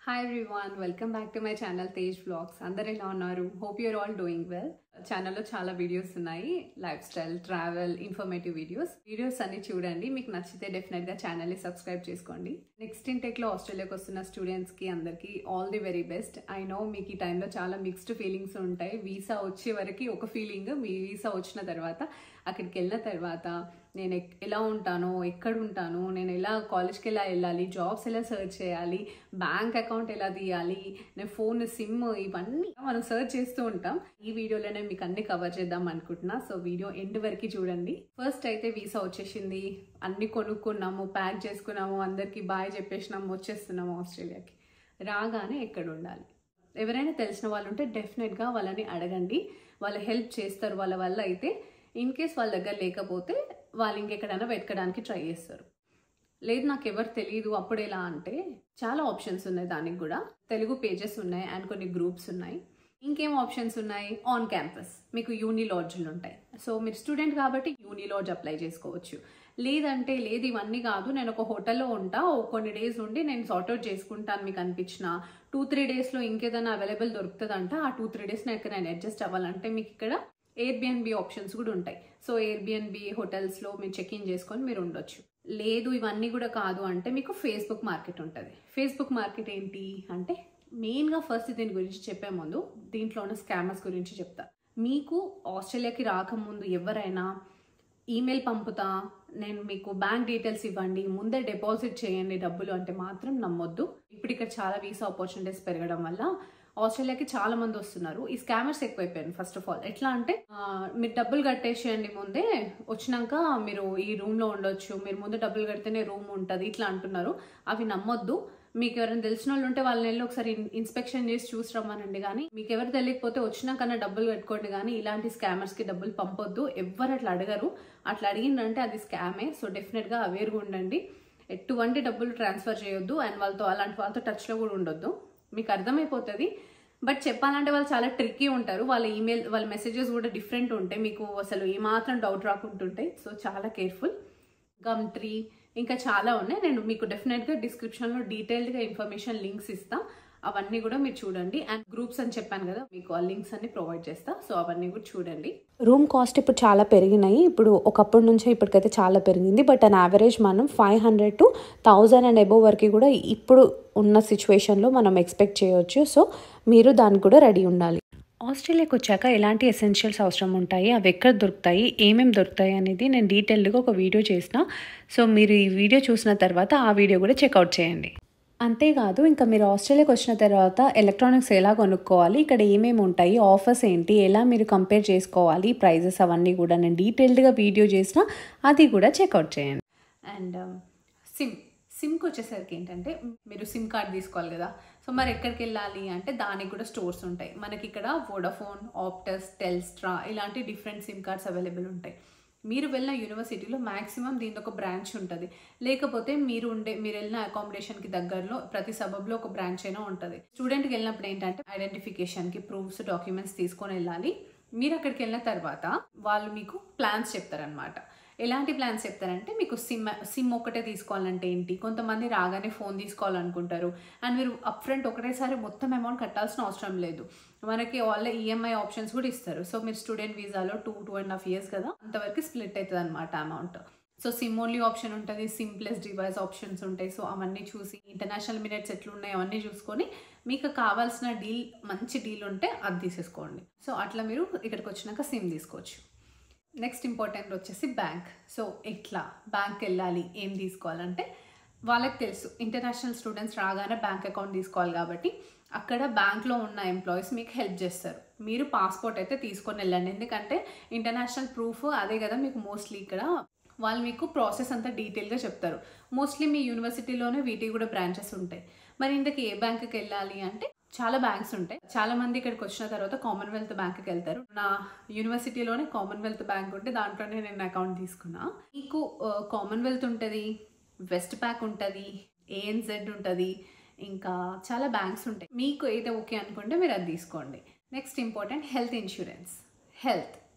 hi everyone welcome back to my channel Tej blogs అందరు ఎలా ఉన్నారు hope you're all doing well ఛానల్లో చాలా వీడియోస్ ఉన్నాయి lifestyle travel informative videos videos అన్ని చూడండి మీకు నచ్చితే డెఫినెట్గా ఛానల్ని సబ్స్క్రైబ్ చేసుకోండి నెక్స్ట్ ఇంటెక్లో ఆస్ట్రేలియాకి వస్తున్న స్టూడెంట్స్కి అందరికీ all the very best I know మీకు ఈ టైంలో చాలా మిక్స్డ్ ఫీలింగ్స్ ఉంటాయి వీసా వచ్చే వరకు ఒక ఫీలింగ్ మీ వీసా వచ్చిన తర్వాత అక్కడికి వెళ్ళిన తర్వాత నేను ఎక్- ఎలా ఉంటాను ఎక్కడ ఉంటాను నేను ఎలా కాలేజ్కి ఎలా వెళ్ళాలి జాబ్స్ ఎలా సెర్చ్ చేయాలి బ్యాంక్ అకౌంట్ ఎలా తీయాలి నేను ఫోన్ సిమ్ ఇవన్నీ మనం సెర్చ్ చేస్తూ ఉంటాం ఈ వీడియోలోనే మీకు అన్ని కవర్ చేద్దాం అనుకుంటున్నా సో వీడియో ఎండ్ వరకు చూడండి ఫస్ట్ అయితే వీసా వచ్చేసింది అన్ని కొనుక్కున్నాము ప్యాక్ చేసుకున్నాము అందరికీ బాయ్ చెప్పేసినాము వచ్చేస్తున్నాము ఆస్ట్రేలియాకి రాగానే ఎక్కడ ఉండాలి ఎవరైనా తెలిసిన వాళ్ళు ఉంటే డెఫినెట్గా వాళ్ళని అడగండి వాళ్ళు హెల్ప్ చేస్తారు వాళ్ళ వల్ల అయితే ఇన్ కేస్ వాళ్ళ దగ్గర లేకపోతే వాళ్ళు ఇంకెక్కడైనా వెతకడానికి ట్రై చేస్తారు లేదు నాకు ఎవరు తెలియదు అప్పుడు ఎలా అంటే చాలా ఆప్షన్స్ ఉన్నాయి దానికి కూడా తెలుగు పేజెస్ ఉన్నాయి అండ్ కొన్ని గ్రూప్స్ ఉన్నాయి ఇంకేం ఆప్షన్స్ ఉన్నాయి ఆన్ క్యాంపస్ మీకు యూని లాడ్జ్లు ఉంటాయి సో మీరు స్టూడెంట్ కాబట్టి యూని లాడ్జ్ అప్లై చేసుకోవచ్చు లేదంటే లేదు ఇవన్నీ కాదు నేను ఒక హోటల్లో ఉంటా ఓ కొన్ని డేస్ ఉండి నేను సార్ట్అవుట్ చేసుకుంటాను మీకు అనిపించిన టూ త్రీ డేస్లో ఇంకేదైనా అవైలబుల్ దొరుకుతుందంట ఆ టూ త్రీ డేస్ నాకు నేను అడ్జస్ట్ అవ్వాలంటే మీకు ఇక్కడ ఎయిర్బిఎన్బి ఆప్షన్స్ కూడా ఉంటాయి సో ఎయిర్బిఎన్బి హోటల్స్లో మీరు చెక్ ఇన్ చేసుకొని మీరు ఉండొచ్చు లేదు ఇవన్నీ కూడా కాదు అంటే మీకు ఫేస్బుక్ మార్కెట్ ఉంటుంది ఫేస్బుక్ మార్కెట్ ఏంటి అంటే మెయిన్గా ఫస్ట్ దీని గురించి చెప్పే ముందు దీంట్లో ఉన్న స్కామర్స్ గురించి చెప్తా మీకు ఆస్ట్రేలియాకి రాకముందు ఎవరైనా ఈమెయిల్ పంపుతా నేను మీకు బ్యాంక్ డీటెయిల్స్ ఇవ్వండి ముందే డిపాజిట్ చేయండి డబ్బులు అంటే మాత్రం నమ్మొద్దు ఇప్పుడు ఇక్కడ చాలా వీసా ఆపర్చునిటీస్ పెరగడం వల్ల ఆస్ట్రేలియాకి చాలా మంది వస్తున్నారు ఈ స్కామర్స్ ఎక్కువైపోయారు ఫస్ట్ ఆఫ్ ఆల్ ఎట్లా అంటే ఆ, మీరు డబ్బులు కట్టేసేయండి ముందే వచ్చినాక మీరు ఈ రూమ్ లో ఉండొచ్చు మీరు ముందు డబ్బులు కడితేనే రూమ్ ఉంటుంది ఇట్లా అంటున్నారు అవి నమ్మొద్దు మీకు ఎవరైనా తెలిసిన వాళ్ళు ఉంటే వాళ్ళని వెళ్ళి ఒకసారి ఇన్- ఇన్స్పెక్షన్ చేసి చూసి రమ్మనండి కానీ మీకు ఎవరు తెలియకపోతే వచ్చినాకన్నా డబ్బులు కట్టుకోండి కానీ ఇలాంటి స్కామర్స్ కి డబ్బులు పంపొద్దు ఎవ్వరు అట్లా అడగరు అట్లా అడిగిందంటే అది స్కామే సో డెఫినెట్ గా అవేర్గా ఉండండి ఎటువంటి డబ్బులు ట్రాన్స్ఫర్ చేయొద్దు అండ్ వాళ్ళతో అలాంటి వాళ్ళతో టచ్ లో కూడా ఉండొద్దు మీకు అర్థమైపోతుంది బట్ చెప్పాలంటే వాళ్ళు చాలా ట్రిక్కీ ఉంటారు వాళ్ళ ఈమెయిల్ వాళ్ళ మెసేజెస్ కూడా డిఫరెంట్ ఉంటాయి మీకు అసలు ఏమాత్రం డౌట్ రాకుంటుంటాయి సో చాలా కేర్ఫుల్ గమ్ ట్రీ ఇంకా చాలా ఉన్నాయి నేను మీకు డెఫినెట్గా డిస్క్రిప్షన్లో డీటెయిల్డ్గా ఇన్ఫర్మేషన్ లింక్స్ ఇస్తా అవన్నీ కూడా మీరు చూడండి అండ్ గ్రూప్స్ అని చెప్పాను కదా మీకు ఆ లింక్స్ అన్ని ప్రొవైడ్ చేస్తా సో అవన్నీ కూడా చూడండి రూమ్ కాస్ట్ ఇప్పుడు చాలా పెరిగినాయి ఇప్పుడు ఒకప్పటి నుంచే ఇప్పటికైతే చాలా పెరిగింది బట్ అన్ యావరేజ్ మనం five hundred to thousand and above వరకు కూడా ఇప్పుడు ఉన్న సిచ్యువేషన్లో మనం ఎక్స్పెక్ట్ చేయొచ్చు సో మీరు దానికి కూడా రెడీ ఉండాలి ఆస్ట్రేలియాకి వచ్చాక ఎలాంటి ఎసెన్షియల్స్ అవసరం ఉంటాయి అవి ఎక్కడ దొరుకుతాయి ఏమేమి దొరుకుతాయి అనేది నేను డీటెయిల్డ్గా ఒక వీడియో చేసిన సో మీరు ఈ వీడియో చూసిన తర్వాత ఆ వీడియో కూడా చెక్అవుట్ చేయండి అంతేకాదు ఇంకా మీరు ఆస్ట్రేలియాకి వచ్చిన తర్వాత ఎలక్ట్రానిక్స్ ఎలా కొనుక్కోవాలి ఇక్కడ ఏమేమి ఉంటాయి ఆఫర్స్ ఏంటి ఎలా మీరు కంపేర్ చేసుకోవాలి ప్రైజెస్ అవన్నీ కూడా నేను డీటెయిల్డ్గా వీడియో చేసిన అది కూడా చెక్అవుట్ చేయండి అండ్ సిమ్ సిమ్కి వచ్చేసరికి ఏంటంటే మీరు సిమ్ కార్డ్ తీసుకోవాలి కదా సో మరి ఎక్కడికి వెళ్ళాలి అంటే దానికి కూడా స్టోర్స్ ఉంటాయి మనకి ఇక్కడ వోడాఫోన్ ఆప్టస్ టెల్స్ట్రా ఇలాంటి డిఫరెంట్ సిమ్ కార్డ్స్ అవైలబుల్ ఉంటాయి మీరు వెళ్ళిన యూనివర్సిటీలో మాక్సిమం దీని ఒక బ్రాంచ్ ఉంటుంది లేకపోతే మీరు ఉండే మీరు వెళ్ళిన అకామిడేషన్కి దగ్గరలో ప్రతి సబబ్లో ఒక బ్రాంచ్ అయినా ఉంటుంది స్టూడెంట్కి వెళ్ళినప్పుడు ఏంటంటే ఐడెంటిఫికేషన్కి ప్రూఫ్స్ డాక్యుమెంట్స్ తీసుకొని వెళ్ళాలి మీరు అక్కడికి వెళ్ళిన తర్వాత వాళ్ళు మీకు ప్లాన్స్ చెప్తారనమాట ఎలాంటి ప్లాన్స్ చెప్తారంటే మీకు సిమ్ సిమ్ ఒకటే తీసుకోవాలంటే ఏంటి కొంతమంది రాగానే ఫోన్ తీసుకోవాలనుకుంటారు అండ్ మీరు అప్ ఫ్రంట్ ఒకటేసారి మొత్తం అమౌంట్ కట్టాల్సిన అవసరం లేదు మనకి వాళ్ళ ఈఎంఐ ఆప్షన్స్ కూడా ఇస్తారు సో మీరు స్టూడెంట్ వీసాలో two two and half years కదా అంతవరకు స్ప్లిట్ అవుతుంది అనమాట amount so SIM only option ఉంటుంది సిమ్ ప్లస్ డివైస్ ఆప్షన్స్ ఉంటాయి సో అవన్నీ చూసి ఇంటర్నేషనల్ మినిట్స్ ఎట్లున్నాయి అవన్నీ చూసుకొని మీకు కావాల్సిన డీల్ మంచి డీల్ ఉంటే అది తీసేసుకోండి సో అట్లా మీరు ఇక్కడికి వచ్చినాక సిమ్ తీసుకోవచ్చు నెక్స్ట్ ఇంపార్టెంట్ వచ్చేసి బ్యాంక్ సో ఎట్లా బ్యాంక్ వెళ్ళాలి ఏం తీసుకోవాలంటే వాళ్ళకి తెలుసు ఇంటర్నేషనల్ స్టూడెంట్స్ రాగానే బ్యాంక్ అకౌంట్ తీసుకోవాలి కాబట్టి అక్కడ బ్యాంక్లో ఉన్న ఎంప్లాయీస్ మీకు హెల్ప్ చేస్తారు మీరు పాస్పోర్ట్ అయితే తీసుకొని వెళ్ళండి ఎందుకంటే ఇంటర్నేషనల్ ప్రూఫ్ అదే కదా మీకు మోస్ట్లీ ఇక్కడ వాళ్ళు మీకు ప్రాసెస్ అంతా డీటెయిల్గా చెప్తారు మోస్ట్లీ మీ యూనివర్సిటీలోనే వీటికి కూడా బ్రాంచెస్ ఉంటాయి మరి ఇంతకీ ఏ బ్యాంకుకి వెళ్ళాలి అంటే చాలా బ్యాంక్స్ ఉంటాయి చాలా మంది ఇక్కడికి వచ్చిన తర్వాత కామన్వెల్త్ బ్యాంక్కి వెళ్తారు నా యూనివర్సిటీలోనే కామన్వెల్త్ బ్యాంక్ ఉంటే దాంట్లోనే నేను అకౌంట్ తీసుకున్నా మీకు కామన్వెల్త్ ఉంటుంది వెస్ట్ ప్యాక్ ఉంటుంది ఏఎన్జెడ్ ఉంటుంది ఇంకా చాలా బ్యాంక్స్ ఉంటాయి మీకు ఏదో ఓకే అనుకుంటే మీరు అది తీసుకోండి next important health insurance health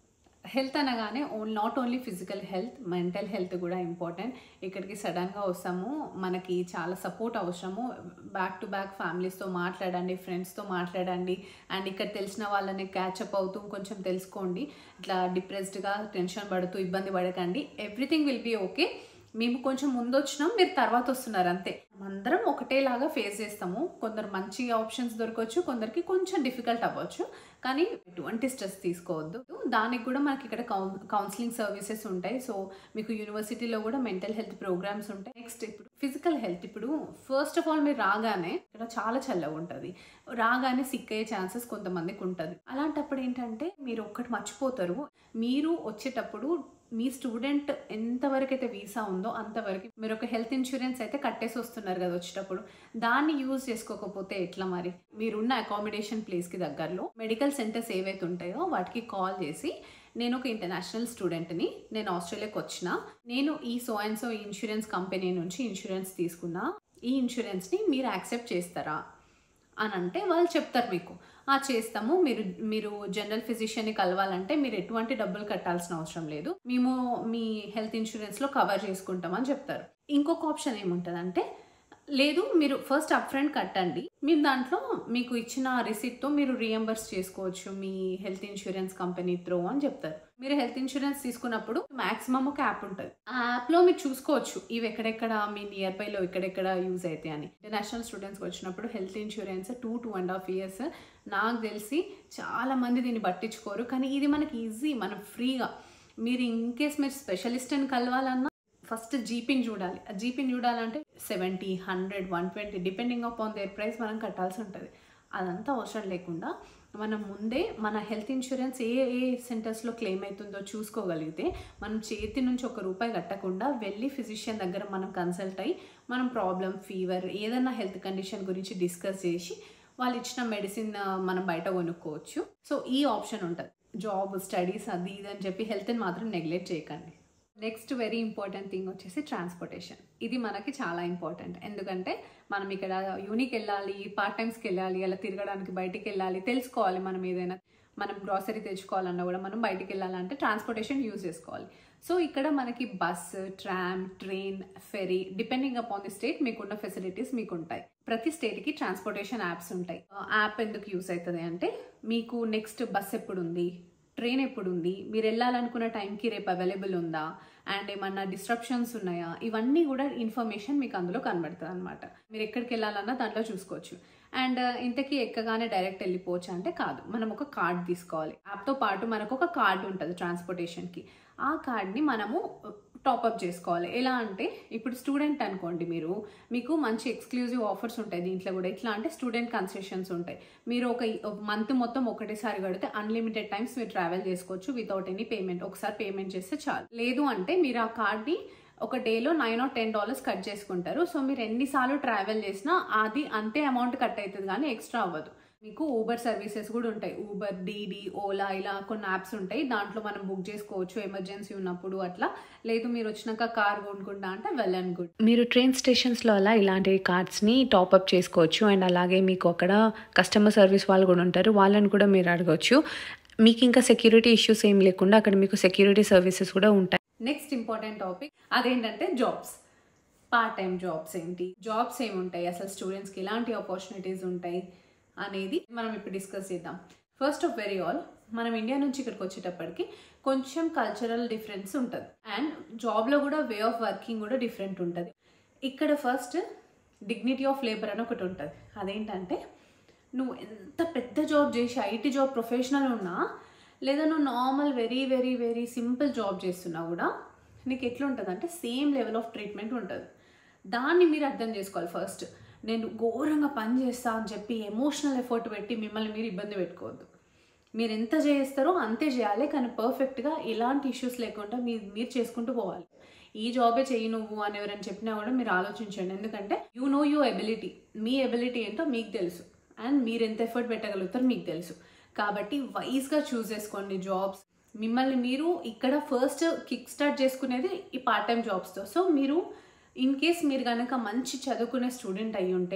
health అనగానే not only physical health mental health కూడా ఇంపార్టెంట్ ఇక్కడికి సడన్గా వస్తాము మనకి చాలా సపోర్ట్ అవసరము బ్యాక్ టు బ్యాక్ ఫ్యామిలీస్తో మాట్లాడండి ఫ్రెండ్స్తో మాట్లాడండి అండ్ ఇక్కడ తెలిసిన వాళ్ళని క్యాచప్ అవుతూ కొంచెం తెలుసుకోండి ఇట్లా డిప్రెస్డ్గా టెన్షన్ పడుతూ ఇబ్బంది పడకండి ఎవ్రీథింగ్ విల్ బీ ఓకే మేము కొంచెం ముందు వచ్చినాం మీరు తర్వాత వస్తున్నారు అంతే అందరం ఒకటేలాగా ఫేస్ చేస్తాము కొందరు మంచి ఆప్షన్స్ దొరకవచ్చు కొందరికి కొంచెం డిఫికల్ట్ అవ్వచ్చు కానీ ఎటువంటి స్ట్రెస్ తీసుకోవద్దు దానికి కూడా మనకి ఇక్కడ కౌన్ కౌన్సిలింగ్ సర్వీసెస్ ఉంటాయి సో మీకు యూనివర్సిటీలో కూడా మెంటల్ హెల్త్ ప్రోగ్రామ్స్ ఉంటాయి నెక్స్ట్ ఇప్పుడు ఫిజికల్ హెల్త్ ఇప్పుడు ఫస్ట్ ఆఫ్ ఆల్ మీరు రాగానే ఇక్కడ చాలా చల్లగా ఉంటుంది రాగానే సిక్ అయ్యే ఛాన్సెస్ కొంతమందికి ఉంటుంది అలాంటప్పుడు ఏంటంటే మీరు ఒక్కటి మర్చిపోతారు మీరు వచ్చేటప్పుడు మీ స్టూడెంట్ ఎంతవరకు అయితే వీసా ఉందో అంతవరకు మీరు ఒక హెల్త్ ఇన్సూరెన్స్ అయితే కట్టేసి వస్తున్నారు కదా వచ్చేటప్పుడు దాన్ని యూజ్ చేసుకోకపోతే ఎట్లా మరి మీరున్న అకామిడేషన్ ప్లేస్కి దగ్గరలో మెడికల్ సెంటర్స్ ఏవైతే ఉంటాయో వాటికి కాల్ చేసి నేను ఒక ఇంటర్నేషనల్ స్టూడెంట్ని నేను ఆస్ట్రేలియాకి వచ్చిన నేను ఈ so and so insurance company నుంచి ఇన్సూరెన్స్ తీసుకున్నా ఈ ఇన్సూరెన్స్ని మీరు యాక్సెప్ట్ చేస్తారా అని అంటే వాళ్ళు చెప్తారు మీకు ఆ చేస్తాము మీరు మీరు జనరల్ ఫిజిషియన్ని కలవాలంటే మీరు ఎటువంటి డబ్బులు కట్టాల్సిన అవసరం లేదు మేము మీ హెల్త్ ఇన్సూరెన్స్లో కవర్ చేసుకుంటామని చెప్తారు ఇంకొక ఆప్షన్ ఏముంటుందంటే లేదు మీరు ఫస్ట్ అప్ ఫ్రంట్ కట్టండి మీరు దాంట్లో మీకు ఇచ్చిన రిసిప్ట్తో మీరు రియంబర్స్ చేసుకోవచ్చు మీ హెల్త్ ఇన్సూరెన్స్ కంపెనీ త్రో అని చెప్తారు మీరు హెల్త్ ఇన్సూరెన్స్ తీసుకున్నప్పుడు మాక్సిమం ఒక యాప్ ఉంటుంది ఆ యాప్లో మీరు చూసుకోవచ్చు ఇవి ఎక్కడెక్కడ మీ నియర్ బైలో ఎక్కడెక్కడ యూజ్ అవుతాయి అని ఇంటర్నేషనల్ స్టూడెంట్స్కి వచ్చినప్పుడు health insurance two two and half years నాకు తెలిసి చాలా మంది దీన్ని పట్టించుకోరు కానీ ఇది మనకి ఈజీ మనం ఫ్రీగా మీరు ఇన్ కేస్ మీరు స్పెషలిస్ట్ని కలవాలన్నా ఫస్ట్ జీపీని చూడాలి ఆ జీపీని చూడాలంటే seventy hundred one twenty depending upon their price మనం కట్టాల్సి ఉంటుంది అదంతా అవసరం లేకుండా మనం ముందే మన హెల్త్ ఇన్సూరెన్స్ ఏ ఏ సెంటర్స్లో క్లెయిమ్ అవుతుందో చూసుకోగలిగితే మనం చేతి నుంచి ఒక రూపాయి కట్టకుండా వెళ్ళి ఫిజిషియన్ దగ్గర మనం కన్సల్ట్ అయ్యి మనం ప్రాబ్లం ఫీవర్ ఏదైనా హెల్త్ కండిషన్ గురించి డిస్కస్ చేసి వాళ్ళు ఇచ్చిన మెడిసిన్ మనం బయట కొనుక్కోవచ్చు సో ఈ ఆప్షన్ ఉంటుంది జాబ్ స్టడీస్ అది ఇది అని చెప్పి హెల్త్ని మాత్రం నెగ్లెక్ట్ చేయకండి నెక్స్ట్ వెరీ ఇంపార్టెంట్ థింగ్ వచ్చేసి ట్రాన్స్పోర్టేషన్ ఇది మనకి చాలా ఇంపార్టెంట్ ఎందుకంటే మనం ఇక్కడ యూనిక్ వెళ్ళాలి పార్ట్ టైమ్స్కి వెళ్ళాలి అలా తిరగడానికి బయటికి వెళ్ళాలి తెలుసుకోవాలి మనం ఏదైనా మనం గ్రాసరీ తెచ్చుకోవాలన్నా కూడా మనం బయటికి వెళ్ళాలంటే ట్రాన్స్పోర్టేషన్ యూజ్ చేసుకోవాలి సో ఇక్కడ మనకి bus tram train ferry depending upon the state మీకున్న ఫెసిలిటీస్ మీకు ఉంటాయి ప్రతి స్టేట్కి ట్రాన్స్పోర్టేషన్ యాప్స్ ఉంటాయి యాప్ ఎందుకు యూస్ అవుతుంది అంటే మీకు నెక్స్ట్ బస్ ఎప్పుడు ఉంది ట్రైన్ ఎప్పుడు ఉంది మీరు వెళ్ళాలనుకున్న టైంకి రేపు అవైలబుల్ ఉందా అండ్ ఏమన్నా డిస్ట్రప్షన్స్ ఉన్నాయా ఇవన్నీ కూడా ఇన్ఫర్మేషన్ మీకు అందులో కనబడుతుంది అనమాట మీరు ఎక్కడికి వెళ్ళాలన్నా దాంట్లో చూసుకోవచ్చు అండ్ ఇంతకీ ఎక్కగానే డైరెక్ట్ వెళ్ళిపోవచ్చు అంటే కాదు మనం ఒక కార్డ్ తీసుకోవాలి యాప్తో పాటు మనకు ఒక కార్డు ఉంటుంది ట్రాన్స్పోర్టేషన్కి ఆ కార్డ్ని మనము టాప్అప్ చేసుకోవాలి ఎలా అంటే ఇప్పుడు స్టూడెంట్ అనుకోండి మీరు మీకు మంచి ఎక్స్క్లూజివ్ ఆఫర్స్ ఉంటాయి దీంట్లో కూడా ఎట్లా అంటే స్టూడెంట్ కన్సెషన్స్ ఉంటాయి మీరు ఒక మంత్ మొత్తం ఒకటేసారి కడితే అన్లిమిటెడ్ టైమ్స్ మీరు ట్రావెల్ చేసుకోవచ్చు వితౌట్ ఎనీ పేమెంట్ ఒకసారి పేమెంట్ చేస్తే చాలు లేదు అంటే మీరు ఆ కార్డ్ని ఒక డేలో nine or ten dollars cut చేసుకుంటారు సో మీరు ఎన్నిసార్లు ట్రావెల్ చేసినా అది అంతే అమౌంట్ కట్ అవుతుంది కానీ ఎక్స్ట్రా అవ్వదు మీకు ఊబర్ సర్వీసెస్ కూడా ఉంటాయి ఊబర్ డీడీ ఓలా ఇలా కొన్ని యాప్స్ ఉంటాయి దాంట్లో మనం బుక్ చేసుకోవచ్చు ఎమర్జెన్సీ ఉన్నప్పుడు అట్లా లేదు మీరు వచ్చినాక కార్ కొనుక్కుంటా అంటే వెల్ అండ్ గుడ్ మీరు ట్రైన్ స్టేషన్స్లో అలా ఇలాంటి కార్డ్స్ని టాప్అప్ చేసుకోవచ్చు అండ్ అలాగే మీకు అక్కడ కస్టమర్ సర్వీస్ వాళ్ళు కూడా ఉంటారు వాళ్ళని కూడా మీరు అడగవచ్చు మీకు ఇంకా సెక్యూరిటీ ఇష్యూస్ ఏం లేకుండా అక్కడ మీకు సెక్యూరిటీ సర్వీసెస్ కూడా ఉంటాయి నెక్స్ట్ ఇంపార్టెంట్ టాపిక్ అదేంటంటే జాబ్స్ పార్ట్ టైం జాబ్స్ ఏంటి జాబ్స్ ఏముంటాయి అసలు స్టూడెంట్స్కి ఎలాంటి ఆపర్చునిటీస్ ఉంటాయి అనేది మనం ఇప్పుడు డిస్కస్ చేద్దాం ఫస్ట్ ఆఫ్ వెరీ ఆల్ మనం ఇండియా నుంచి ఇక్కడికి వచ్చేటప్పటికి కొంచెం కల్చరల్ డిఫరెన్స్ ఉంటుంది అండ్ జాబ్లో కూడా వే ఆఫ్ వర్కింగ్ కూడా డిఫరెంట్ ఉంటుంది ఇక్కడ ఫస్ట్ డిగ్నిటీ ఆఫ్ లేబర్ అని ఒకటి ఉంటుంది అదేంటంటే నువ్వు ఎంత పెద్ద జాబ్ చేసి ఐటీ జాబ్ ప్రొఫెషనల్ ఉన్నా లేదా నువ్వు normal very very very simple job చేస్తున్నా కూడా నీకు ఎట్లా ఉంటుంది అంటే సేమ్ లెవెల్ ఆఫ్ ట్రీట్మెంట్ ఉంటుంది దాన్ని మీరు అర్థం చేసుకోవాలి ఫస్ట్ నేను ఘోరంగా పని చేస్తా అని చెప్పి ఎమోషనల్ ఎఫర్ట్ పెట్టి మిమ్మల్ని మీరు ఇబ్బంది పెట్టుకోవద్దు మీరు ఎంత చేస్తారో అంతే చేయాలి కానీ పర్ఫెక్ట్గా ఎలాంటి ఇష్యూస్ లేకుండా మీరు మీరు చేసుకుంటూ పోవాలి ఈ జాబే చెయ్యి నువ్వు అని ఎవరైనా చెప్పినా కూడా మీరు ఆలోచించండి ఎందుకంటే యూ నో యూ ఎబిలిటీ మీ ఎబిలిటీ ఏంటో మీకు తెలుసు అండ్ మీరు ఎంత ఎఫర్ట్ పెట్టగలుగుతారో మీకు తెలుసు కాబట్టి వైజ్గా చూస్ చేసుకోండి జాబ్స్ మిమ్మల్ని మీరు ఇక్కడ ఫస్ట్ కిక్ స్టార్ట్ చేసుకునేది ఈ పార్ట్ టైం జాబ్స్తో సో మీరు ఇన్ కేస్ మీరు కనుక మంచి చదువుకునే స్టూడెంట్ అయి ఉంటే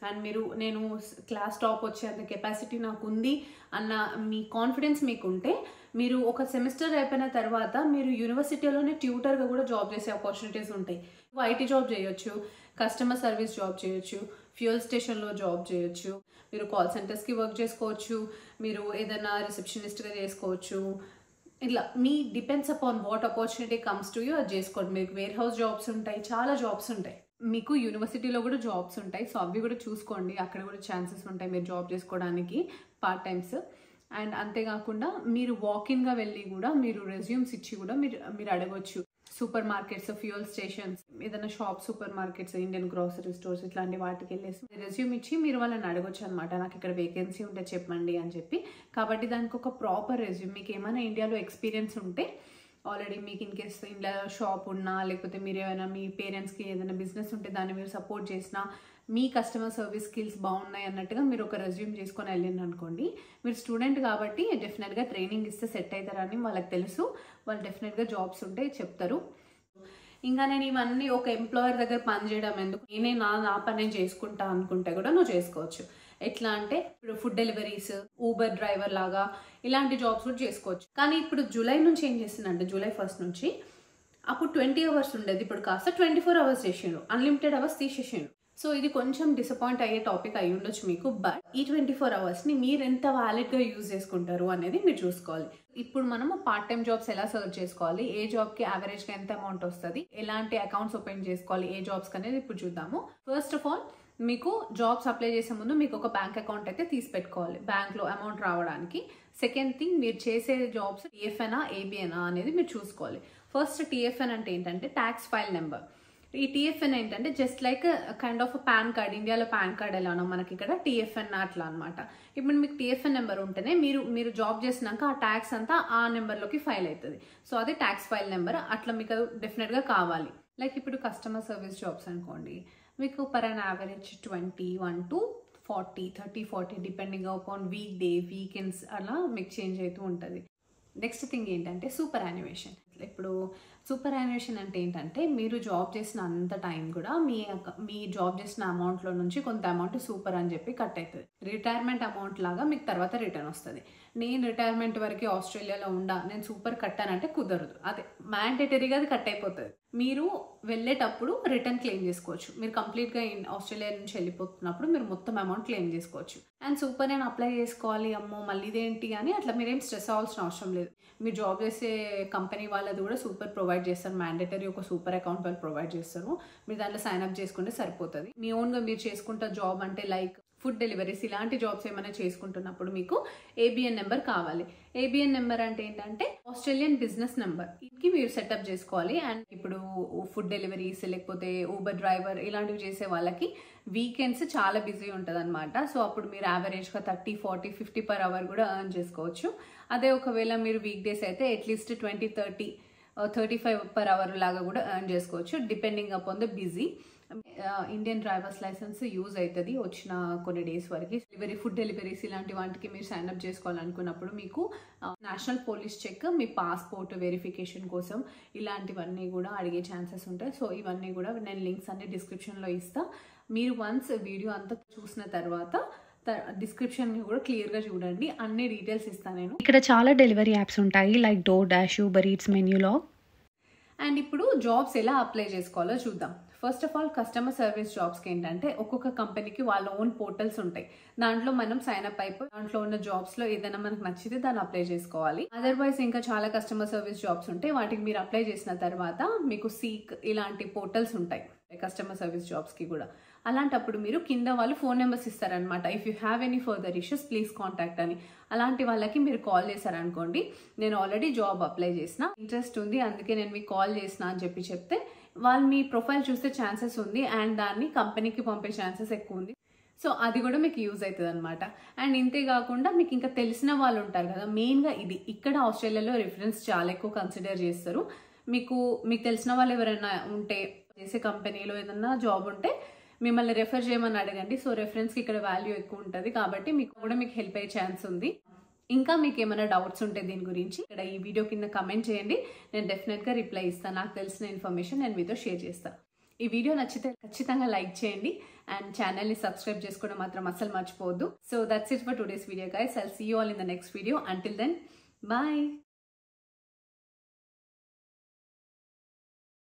అండ్ మీరు నేను క్లాస్ టాప్ వచ్చేంత కెపాసిటీ నాకు ఉంది అన్న మీ కాన్ఫిడెన్స్ మీకు ఉంటే మీరు ఒక సెమిస్టర్ అయిపోయిన తర్వాత మీరు యూనివర్సిటీలోనే ట్యూటర్గా కూడా జాబ్ చేసే ఆపర్చునిటీస్ ఉంటాయి ఐటీ జాబ్ చేయొచ్చు కస్టమర్ సర్వీస్ జాబ్ చేయొచ్చు ఫ్యూయల్ స్టేషన్లో జాబ్ చేయొచ్చు మీరు కాల్ సెంటర్స్కి వర్క్ చేసుకోవచ్చు మీరు ఏదైనా రిసెప్షనిస్ట్గా చేసుకోవచ్చు ఇట్లా మీ depends upon what opportunity comes to you అది చేసుకోండి మీకు వేర్ హౌస్ జాబ్స్ ఉంటాయి చాలా జాబ్స్ ఉంటాయి మీకు యూనివర్సిటీలో కూడా జాబ్స్ ఉంటాయి సో అవి కూడా చూసుకోండి అక్కడ కూడా ఛాన్సెస్ ఉంటాయి మీరు జాబ్ చేసుకోవడానికి పార్ట్ టైమ్స్ అండ్ అంతేకాకుండా మీరు వాకిన్గా వెళ్ళి కూడా మీరు రెజ్యూమ్స్ ఇచ్చి కూడా మీరు మీరు అడగొచ్చు సూపర్ మార్కెట్స్ ఫ్యూయల్ స్టేషన్స్ ఏదైనా shop supermarkets Indian grocery stores ఇట్లాంటి వాటికి వెళ్ళేసి రెజ్యూమ్ ఇచ్చి మీరు వాళ్ళని అడగొచ్చు అనమాట నాకు ఇక్కడ వేకెన్సీ ఉంటే చెప్పండి అని చెప్పి కాబట్టి దానికి ఒక ప్రాపర్ రెజ్యూమ్ మీకు ఏమైనా ఇండియాలో ఎక్స్పీరియన్స్ ఉంటే ఆల్రెడీ మీకు ఇన్ కేస్ ఇంట్లో షాప్ ఉన్నా లేకపోతే మీరు ఏమైనా మీ పేరెంట్స్కి ఏదైనా బిజినెస్ ఉంటే దాన్ని మీరు సపోర్ట్ చేసినా మీ కస్టమర్ సర్వీస్ స్కిల్స్ బాగున్నాయి అన్నట్టుగా మీరు ఒక రెజ్యూమ్ చేసుకొని వెళ్ళింది అనుకోండి మీరు స్టూడెంట్ కాబట్టి డెఫినెట్గా ట్రైనింగ్ ఇస్తే సెట్ అవుతారని వాళ్ళకి తెలుసు వాళ్ళు డెఫినెట్గా జాబ్స్ ఉంటే చెప్తారు ఇంకా నేను ఇవన్నీ ఒక ఎంప్లాయర్ దగ్గర పని చేయడం ఎందుకు నేనే నా నా పని నేను చేసుకుంటా అనుకుంటే కూడా నువ్వు చేసుకోవచ్చు ఎట్లా అంటే ఇప్పుడు ఫుడ్ డెలివరీస్ ఊబర్ డ్రైవర్ లాగా ఇలాంటి జాబ్స్ కూడా చేసుకోవచ్చు కానీ ఇప్పుడు జూలై నుంచి ఏం చేసిందంటే జూలై ఫస్ట్ నుంచి అప్పుడు ట్వంటీ అవర్స్ ఉండేది ఇప్పుడు కాస్త ట్వంటీ ఫోర్ అవర్స్ చేసిండు అన్లిమిటెడ్ అవర్స్ తీసేసిండు సో ఇది కొంచెం డిసప్పాయింట్ అయ్యే టాపిక్ అయి ఉండొచ్చు మీకు బట్ ఈ ట్వంటీ ఫోర్ అవర్స్ని మీరు ఎంత వ్యాలిడ్గా యూజ్ చేసుకుంటారు అనేది మీరు చూసుకోవాలి ఇప్పుడు మనము పార్ట్ టైం జాబ్స్ ఎలా సర్చ్ చేసుకోవాలి ఏ జాబ్కి యావరేజ్గా ఎంత అమౌంట్ వస్తుంది ఎలాంటి అకౌంట్స్ ఓపెన్ చేసుకోవాలి ఏ జాబ్స్కి అనేది ఇప్పుడు చూద్దాము ఫస్ట్ ఆఫ్ ఆల్ మీకు జాబ్స్ అప్లై చేసే ముందు మీకు ఒక బ్యాంక్ అకౌంట్ అయితే తీసి పెట్టుకోవాలి బ్యాంక్లో అమౌంట్ రావడానికి సెకండ్ థింగ్ మీరు చేసే జాబ్స్ టీఎఫ్ఎనా ఏబిఎనా అనేది మీరు చూసుకోవాలి ఫస్ట్ టీఎఫ్ఎన్ అంటే ఏంటంటే ట్యాక్స్ ఫైల్ నెంబర్ ఈ టీఎఫ్ఎన్ ఏంటంటే just like kind of PAN card ఇండియాలో పాన్ కార్డ్ ఎలానో మనకి ఇక్కడ టీఎఫ్ఎన్ అట్లా అనమాట ఇప్పుడు మీకు టీఎఫ్ఎన్ నెంబర్ ఉంటేనే మీరు మీరు జాబ్ చేసినాక ఆ ట్యాక్స్ అంతా ఆ నెంబర్లోకి ఫైల్ అవుతుంది సో అది ట్యాక్స్ ఫైల్ నెంబర్ అట్లా మీకు డెఫినెట్గా కావాలి లైక్ ఇప్పుడు కస్టమర్ సర్వీస్ జాబ్స్ అనుకోండి మీకు per an average twenty one to forty thirty forty depending upon week day weekends అలా మీకు చేంజ్ అవుతూ ఉంటుంది నెక్స్ట్ థింగ్ ఏంటంటే సూపర్ యానిమేషన్ ఇప్పుడు సూపర్ యానిమేషన్ అంటే ఏంటంటే మీరు జాబ్ చేసిన అంత టైం కూడా మీ మీ జాబ్ చేసిన అమౌంట్లో నుంచి కొంత అమౌంట్ సూపర్ అని చెప్పి కట్ అవుతుంది రిటైర్మెంట్ అమౌంట్ లాగా మీకు తర్వాత రిటర్న్ వస్తుంది నేను రిటైర్మెంట్ వరకు ఆస్ట్రేలియాలో ఉండా నేను సూపర్ కట్టానంటే కుదరదు అదే మ్యాండేటరీగా అది కట్ అయిపోతుంది మీరు వెళ్ళేటప్పుడు రిటర్న్ క్లెయిమ్ చేసుకోవచ్చు మీరు కంప్లీట్గా ఆస్ట్రేలియా నుంచి వెళ్ళిపోతున్నప్పుడు మీరు మొత్తం అమౌంట్ క్లెయిమ్ చేసుకోవచ్చు అండ్ సూపర్ నేను అప్లై చేసుకోవాలి అమ్మో మళ్ళీ ఇదేంటి అని అట్లా మీరేం స్ట్రెస్ అవ్వాల్సిన అవసరం లేదు మీరు జాబ్ చేసే కంపెనీ వాళ్ళది కూడా సూపర్ ప్రొవైడ్ చేస్తారు మ్యాండేటరీ ఒక సూపర్ అకౌంట్ వాళ్ళు ప్రొవైడ్ చేస్తారు మీరు దాంట్లో సైన్ అప్ చేసుకుంటే సరిపోతుంది మీ ఓన్గా మీరు చేసుకుంటే జాబ్ అంటే లైక్ ఫుడ్ డెలివరీస్ ఇలాంటి జాబ్స్ ఏమైనా చేసుకుంటున్నప్పుడు మీకు ఏబిఎన్ నెంబర్ కావాలి ఏబిఎన్ నెంబర్ అంటే ఏంటంటే ఆస్ట్రేలియన్ బిజినెస్ నెంబర్ ఇది మీరు సెటప్ చేసుకోవాలి అండ్ ఇప్పుడు ఫుడ్ డెలివరీస్ లేకపోతే ఊబర్ డ్రైవర్ ఇలాంటివి చేసే వాళ్ళకి వీకెండ్స్ చాలా బిజీ ఉంటుంది అనమాట సో అప్పుడు మీరు యావరేజ్గా thirty forty fifty per hour కూడా ఎర్న్ చేసుకోవచ్చు అదే ఒకవేళ మీరు వీక్ డేస్ అయితే at least twenty thirty thirty five per hour లాగా కూడా ఎర్న్ చేసుకోవచ్చు depending upon the busy Indian drivers licence use అవుతుంది వచ్చిన కొన్ని డేస్ వరకు డెలివరీ ఫుడ్ డెలివరీస్ ఇలాంటి వాటికి మీరు సైన్ అప్ చేసుకోవాలనుకున్నప్పుడు మీకు నేషనల్ పోలీస్ చెక్ మీ పాస్పోర్ట్ వెరిఫికేషన్ కోసం ఇలాంటివన్నీ కూడా అడిగే ఛాన్సెస్ ఉంటాయి సో ఇవన్నీ కూడా నేను లింక్స్ అన్ని డిస్క్రిప్షన్లో ఇస్తా మీరు వన్స్ వీడియో అంతా చూసిన తర్వాత డిస్క్రిప్షన్ కూడా క్లియర్గా చూడండి అన్ని డీటెయిల్స్ ఇస్తాను నేను ఇక్కడ చాలా డెలివరీ యాప్స్ ఉంటాయి like DoorDash Uber Eats మెన్యూలో అండ్ ఇప్పుడు జాబ్స్ ఎలా అప్లై చేసుకోవాలో చూద్దాం first of all customer service జాబ్స్కి ఏంటంటే ఒక్కొక్క కంపెనీకి వాళ్ళ ఓన్ పోర్టల్స్ ఉంటాయి దాంట్లో మనం సైన్ అప్ అయిపోయి దాంట్లో ఉన్న జాబ్స్లో ఏదైనా మనకు నచ్చితే దాన్ని అప్లై చేసుకోవాలి అదర్వైజ్ ఇంకా చాలా కస్టమర్ సర్వీస్ జాబ్స్ ఉంటాయి వాటికి మీరు అప్లై చేసిన తర్వాత మీకు సీక్ ఇలాంటి పోర్టల్స్ ఉంటాయి కస్టమర్ సర్వీస్ జాబ్స్కి కూడా అలాంటప్పుడు మీరు కింద వాళ్ళు ఫోన్ నెంబర్స్ ఇస్తారనమాట if you have any further issues please contact అని అలాంటి వాళ్ళకి మీరు కాల్ చేశారనుకోండి నేను ఆల్రెడీ జాబ్ అప్లై చేసిన ఇంట్రెస్ట్ ఉంది అందుకే నేను మీకు కాల్ చేసిన అని చెప్పి చెప్తే వాళ్ళు మీ ప్రొఫైల్ చూస్తే ఛాన్సెస్ ఉంది అండ్ దాన్ని కంపెనీకి పంపే ఛాన్సెస్ ఎక్కువ ఉంది సో అది కూడా మీకు యూజ్ అవుతుంది అనమాట అండ్ ఇంతే కాకుండా మీకు ఇంకా తెలిసిన వాళ్ళు ఉంటారు కదా మెయిన్గా ఇది ఇక్కడ ఆస్ట్రేలియాలో రిఫరెన్స్ చాలా ఎక్కువ కన్సిడర్ చేస్తారు మీకు మీకు తెలిసిన వాళ్ళు ఎవరైనా ఉంటే చేసే కంపెనీలో ఏదన్నా జాబ్ ఉంటే మిమ్మల్ని రెఫర్ చేయమని అడగండి సో రెఫరెన్స్కి ఇక్కడ వాల్యూ ఎక్కువ ఉంటుంది కాబట్టి మీకు కూడా మీకు హెల్ప్ అయ్యే ఛాన్స్ ఉంది ఇంకా మీకు ఏమైనా డౌట్స్ ఉంటే దీని గురించి ఇక్కడ ఈ వీడియో కింద కమెంట్ చేయండి నేను డెఫినెట్గా రిప్లై ఇస్తాను నాకు తెలిసిన ఇన్ఫర్మేషన్ నేను మీతో షేర్ చేస్తాను ఈ వీడియో నచ్చితే ఖచ్చితంగా లైక్ చేయండి అండ్ ఛానల్ని సబ్స్క్రైబ్ చేసుకోవడం మాత్రం అస్సలు మర్చిపోవద్దు so that's it for today's video guys I'll see you all in the next video until then bye